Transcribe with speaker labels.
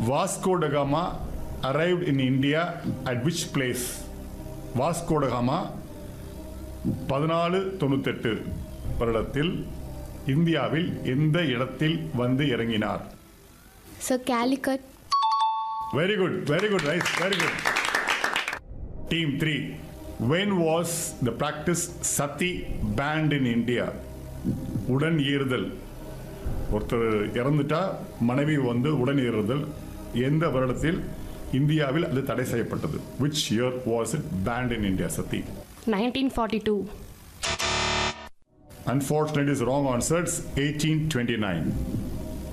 Speaker 1: Vasco டகாமா arrived in India at which place? Vasco டகாமா பதினாலு தொண்ணூத்தெட்டு வருடத்தில் இந்தியாவில் எந்த இடத்தில் வந்து இறங்கினார்
Speaker 2: Sir, Calicut.
Speaker 1: Very good very good rice very good team three when was the practice sati banned in India உடன் ஈறுதல் ஒருத்தர் இறந்துட்டா மனைவி வந்து உடன் ஈறுதல் எந்த வருடத்தில் இந்தியாவில் அது தடை செய்யப்பட்டது which year was it banned in India sati
Speaker 3: 1942.
Speaker 1: Unfortunately, is wrong answer. It's 1829.